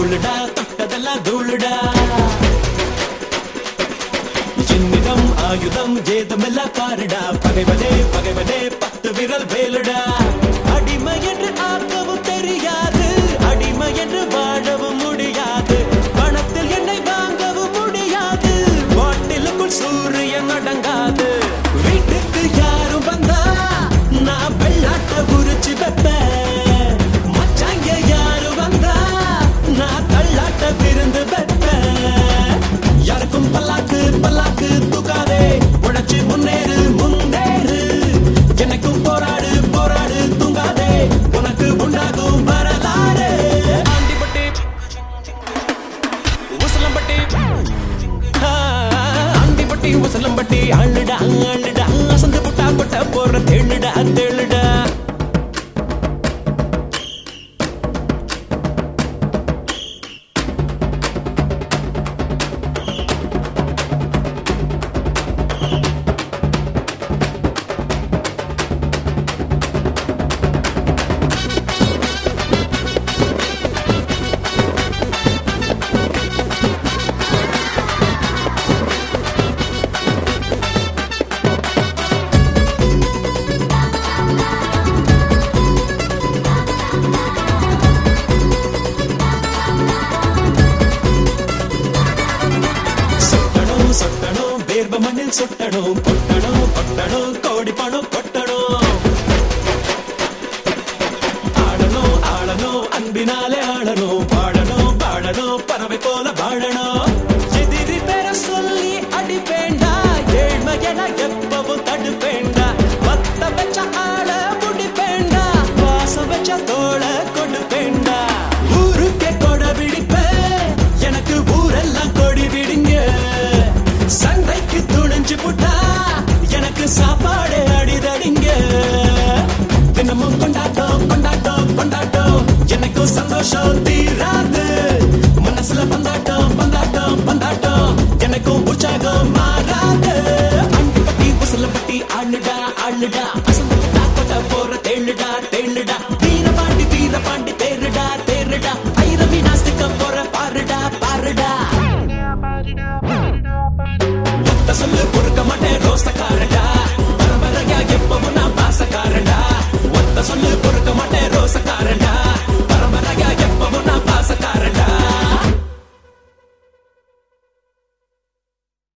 கூழுடா தொட்டதெல்லாம் தூளுடா என்னிடம் ஆயுதம் ஏதுமெல்லாம் பாருடா பகைவனே பகைவனே பத்து விரல் வேலுடா அடிமை என்று ஆக்கவும் தெரியாது அடிமை என்று வாழவும் முடியாது பணத்தில் என்னை வாங்கவும் முடியாது பாட்டிலுக்குள் சூரியன் அடங்காது வீட்டுக்கு யாரும் வந்தா நான் வெள்ளாட்ட உரிச்சு வைப்பேன் மச்சாங்க யாரும் வந்தா நான் தள்ளாட்ட விருந்து வைப்பேன் யாருக்கும் பல்லாக்கு பல்லாக்கு தூக்காதே உழைச்சு முன்னேறு முன்னேறு எனக்கும் போராடு போராடு தூங்காதே உனக்கு உண்டாகும் வரலாறு ஆண்டிப்பட்டி உசலம்பட்டி ஆ, ஆண்டிப்பட்டி உசலம்பட்டி அள்ளுடா அள்ளுடா அசந்து புட்டா கொட்ட போற தேளுடா தேளுடா சொட்டணும் சொட்டணும் வேர்வ மண்ணில் சொட்டணும் கொட்டணும் கொட்டணும் கோடி பணம் கொட்டணும் ஆடணும் ஆடணும் அன்பினாலே ஆடணும் பாடணும் பாடணும் பறவை போல வாழணும் எதிரி பெற சொல்லி அடிப்பேண்டா ஏழ்மையென எப்பவும் தடுப்பேண்டா மத்த வச்ச ஆள முடிப்பேண்டா வாசம் வச்ச தோள கொடுப்பேண்டா ஊருக்கே கொடை பிடிப்பேன் எனக்கு ஊரெல்லாம் கொடி விடுங்க சண்டைக்கு துணிஞ்சு புட்டா எனக்கு சாப்பாடு அடிதடிங்க தினமும் கொண்டாட்டம் கொண்டாட்டம் கொண்டாட்டம் எனக்கும் சந்தோஷம் தீராது மனசுல பந்தாட்டம் பந்தாட்டம் பந்தாட்டம் எனக்கும் உற்சாகம் மாறாது அண்டிப்பட்டி உசலப்பட்டி ஆளுடா ஆளுடா அசந்து புட்டா கொட்ட போற தேளுடா தேளுடா வீரபாண்டி வீரபாண்டி தேருடா தேருடா ஐரவி நாஸ்திக்க போற பாருடா பாருடா ஒத்த சொல்லு பொறுக்க மாட்டேன் ரோசக்காரடா பரம்பரையா எப்பவும் நான் பாசக்காரடா ஒத்த சொல்லு